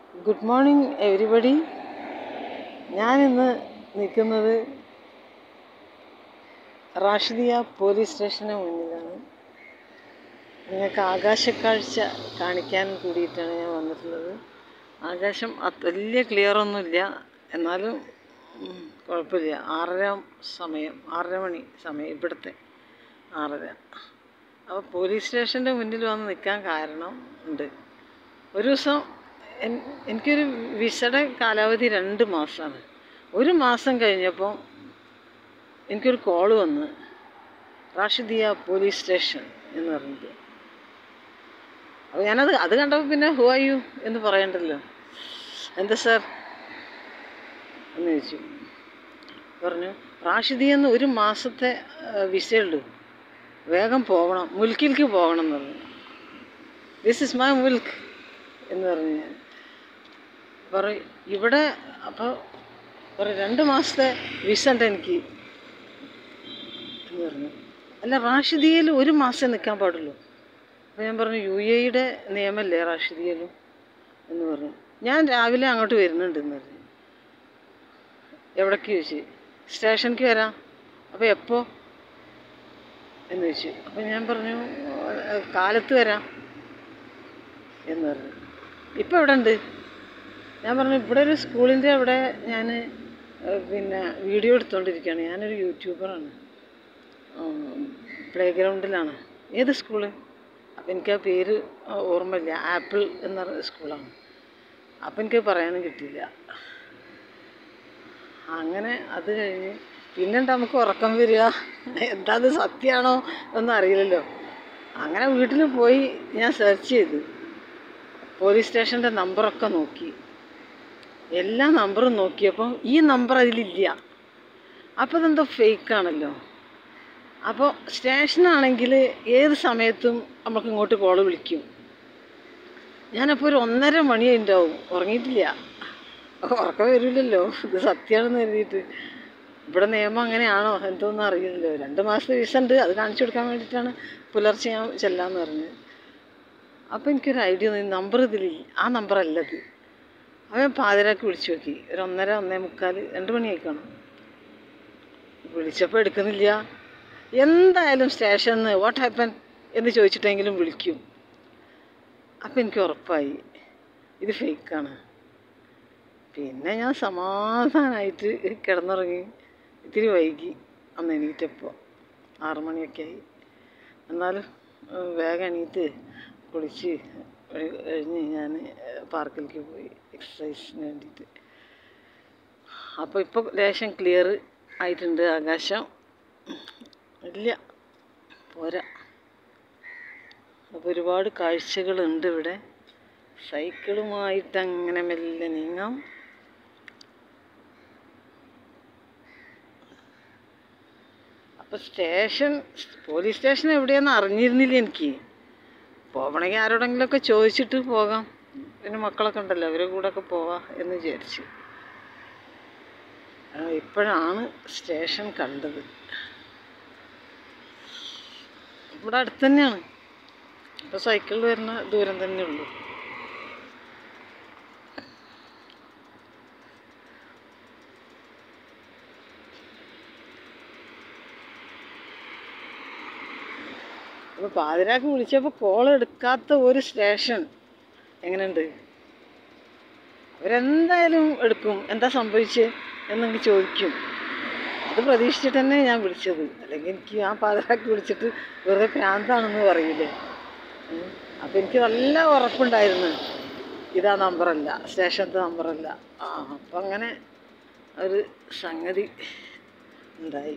Good morning everybody ഞാനിന്ന് നിൽക്കുന്നത് Rashidiya police സ്റ്റേഷന് മുന്നിലാണ് നിങ്ങൾക്ക് ആകാശക്കാഴ്ച കാണിക്കാൻ കൂടിയിട്ടാണ് ഞാൻ വന്നിട്ടുള്ളത് ആകാശം അത് വലിയ ക്ലിയറൊന്നുമില്ല എന്നാലും ഉം, കുഴപ്പമില്ല ആറര സമയം ആറര മണി സമയം ഇവിടുത്തെ ആറര അപ്പോൾ പോലീസ് സ്റ്റേഷൻ്റെ മുന്നിൽ വന്ന് നിൽക്കാൻ കാരണം ഉണ്ട് ഒരു ദിവസം എൻ- എനിക്കൊരു വിസയുടെ കാലാവധി രണ്ട് മാസമാണ് ഒരു മാസം കഴിഞ്ഞപ്പോൾ എനിക്കൊരു കോള് വന്ന് റാഷിദിയ പോലീസ് സ്റ്റേഷൻ എന്ന് പറഞ്ഞിട്ട് അപ്പോൾ ഞാനത് അത് കണ്ടപ്പോൾ പിന്നെ ഹു ആർ യു എന്ന് പറയണ്ടല്ലോ എന്താ സാർ എന്ന് ചോദിച്ചു പറഞ്ഞു റാഷിദി എന്ന് ഒരു മാസത്തെ വിസയുള്ളൂ വേഗം പോകണം മുൽക്കിലേക്ക് പോകണം എന്ന് പറഞ്ഞു ദിസ് ഇസ് മൈ മുൽക്ക് എന്ന് പറഞ്ഞു ഞാൻ പറയും ഇവിടെ അപ്പോൾ പറയും രണ്ട് മാസത്തെ വിസ ഉണ്ട് എനിക്ക് എന്ന് പറഞ്ഞു അല്ല റാഷിദിയയിൽ ഒരു മാസം നിൽക്കാൻ പാടുള്ളൂ അപ്പോൾ ഞാൻ പറഞ്ഞു യു എയുടെ നിയമമല്ലേ റാഷിദിയയിലും എന്ന് പറഞ്ഞു ഞാൻ രാവിലെ അങ്ങോട്ട് വരുന്നുണ്ട് എന്ന് പറഞ്ഞു എവിടേക്ക് ചോദിച്ചു സ്റ്റേഷനിലേക്ക് വരാം അപ്പോൾ എപ്പോൾ എന്ന് ചോദിച്ചു അപ്പോൾ ഞാൻ പറഞ്ഞു "ഏഹ്, കാലത്ത് വരാം എന്ന് പറഞ്ഞു ഇപ്പം എവിടെ ഉണ്ട് ഞാൻ പറഞ്ഞു ഇവിടെ ഒരു സ്കൂളിൻ്റെ അവിടെ ഞാൻ പിന്നെ വീഡിയോ എടുത്തുകൊണ്ടിരിക്കുകയാണ് ഞാനൊരു യൂട്യൂബറാണ് പ്ലേ ഗ്രൗണ്ടിലാണ് ഏത് സ്കൂള് അപ്പം എനിക്ക് ആ പേര് ഓർമ്മയില്ല ആപ്പിൾ എന്ന പറഞ്ഞ സ്കൂളാണ് അപ്പം എനിക്ക് പറയാനും കിട്ടിയില്ല അങ്ങനെ അത് കഴിഞ്ഞ് പിന്നെന്താ നമുക്ക് ഉറക്കം വരിക എന്താ അത് സത്യമാണോ ഒന്നും അറിയില്ലല്ലോ അങ്ങനെ വീട്ടിൽ പോയി ഞാൻ സെർച്ച് ചെയ്തു പോലീസ് സ്റ്റേഷൻ്റെ നമ്പറൊക്കെ നോക്കി എല്ലാ നമ്പറും നോക്കിയപ്പോൾ ഈ നമ്പർ അതിലില്ല അപ്പോൾ ഇതെന്തോ ഫേക്കാണല്ലോ അപ്പോൾ സ്റ്റേഷനാണെങ്കിൽ ഏത് സമയത്തും നമുക്ക് ഇങ്ങോട്ട് കോള് വിളിക്കും ഞാനപ്പോൾ ഒരു ഒന്നര മണി ഉണ്ടാവും ഉറങ്ങിയിട്ടില്ല ഉറക്കം വരില്ലല്ലോ ഇത് സത്യമാണെന്ന് കരുതിയിട്ട് ഇവിടെ നിയമം അങ്ങനെയാണോ എന്തോന്നും അറിയില്ലല്ലോ രണ്ട് മാസത്തെ വിസ ഉണ്ട് അത് കാണിച്ചു കൊടുക്കാൻ വേണ്ടിയിട്ടാണ് പുലർച്ചെ ഞാൻ ചെല്ലാന്ന് പറഞ്ഞത് അപ്പോൾ എനിക്കൊരു ഐഡിയ തോന്നി നമ്പർ ഇതിലില്ല ആ നമ്പറല്ല ഇത് അവൻ പാതിരാക്ക് വിളിച്ചു നോക്കി ഒരു ഒന്നര ഒന്നേ മുക്കാൽ രണ്ട് മണിയായി കാണും വിളിച്ചപ്പോൾ എടുക്കുന്നില്ല എന്തായാലും സ്റ്റേഷനിൽ നിന്ന് വാട്ട് ഹാപ്പൻ എന്ന് ചോദിച്ചിട്ടെങ്കിലും വിളിക്കും അപ്പം എനിക്ക് ഉറപ്പായി ഇത് ഫേക്കാണ് പിന്നെ ഞാൻ സമാധാനമായിട്ട് കിടന്നുറങ്ങി ഇത്തിരി വൈകി അന്ന് എണീറ്റപ്പോൾ ആറ് മണിയൊക്കെ ആയി എന്നാലും ഏഹ്, വേഗം എണീറ്റ് കുളിച്ച് കഴി- കഴിഞ്ഞ് ഞാൻ പാർക്കിലേക്ക് പോയി എക്സസൈസിന് വേണ്ടിയിട്ട് അപ്പോൾ ഇപ്പോൾ ലേശം ക്ലിയർ ആയിട്ടുണ്ട് ആകാശം ഇല്ല പോരാ അപ്പോൾ ഒരുപാട് കാഴ്ചകളുണ്ട് ഇവിടെ സൈക്കിളുമായിട്ട് അങ്ങനെ മെല്ലെ നീങ്ങാം അപ്പോൾ സ്റ്റേഷൻ പോലീസ് സ്റ്റേഷൻ എവിടെയാണെന്ന് അറിഞ്ഞിരുന്നില്ല എനിക്ക് പോകണമെങ്കിൽ ആരോടെങ്കിലുമൊക്കെ ചോദിച്ചിട്ട് പോകാം പിന്നെ മക്കളൊക്കെ ഉണ്ടല്ലോ അവരുടെ കൂടെ ഒക്കെ പോവാം എന്ന് വിചാരിച്ചു ആ, ഇപ്പോഴാണ് സ്റ്റേഷൻ കണ്ടത് ഇവിടെ അടുത്ത് തന്നെയാണ് ഇപ്പോൾ സൈക്കിളിൽ വരുന്ന ദൂരം തന്നെ ഉള്ളൂ അപ്പോൾ പാതിരാക്ക് വിളിച്ചപ്പോൾ കോൾ എടുക്കാത്ത ഒരു സ്റ്റേഷൻ എങ്ങനെയുണ്ട് അവരെന്തായാലും എടുക്കും എന്താ സംഭവിച്ചത് എന്നെനിക്ക് ചോദിക്കും അത് പ്രതീക്ഷിച്ചിട്ട് തന്നെ ഞാൻ വിളിച്ചത് അല്ലെങ്കിൽ എനിക്ക് ആ പാതിരാക്ക് വിളിച്ചിട്ട് വെറുതെ പ്രാന്താണെന്ന് പറയില്ലേ ഉം. അപ്പം എനിക്ക് നല്ല ഉറപ്പുണ്ടായിരുന്നു ഇതാ നമ്പറല്ല സ്റ്റേഷനത്തെ നമ്പറല്ല ആ അപ്പം അങ്ങനെ ഒരു സംഗതി ഉണ്ടായി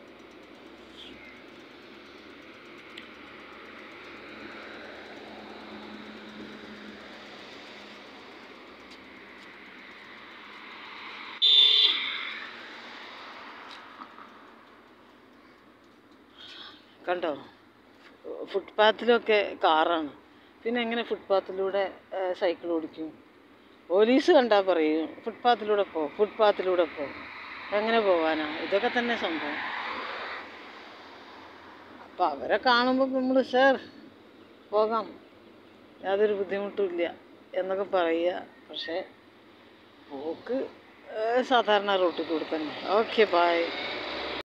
കണ്ടോ ഫുട്പാത്തിലൊക്കെ കാറാണ് പിന്നെ എങ്ങനെ ഫുട്പാത്തിലൂടെ സൈക്കിൾ ഓടിക്കും പോലീസ് കണ്ടാൽ പറയും ഫുട്പാത്തിലൂടെ പോ ഫുട്പാത്തിലൂടെ പോ എങ്ങനെ പോകാനാ ഇതൊക്കെ തന്നെ സംഭവം അപ്പം അവരെ കാണുമ്പോൾ നമ്മൾ സാർ പോകാം യാതൊരു ബുദ്ധിമുട്ടും ഇല്ല എന്നൊക്കെ പറയുക പക്ഷേ പോക്ക് ഏഹ്, സാധാരണ റൂട്ടിൽ കൂടെ തന്നെ ഓക്കെ ബായ്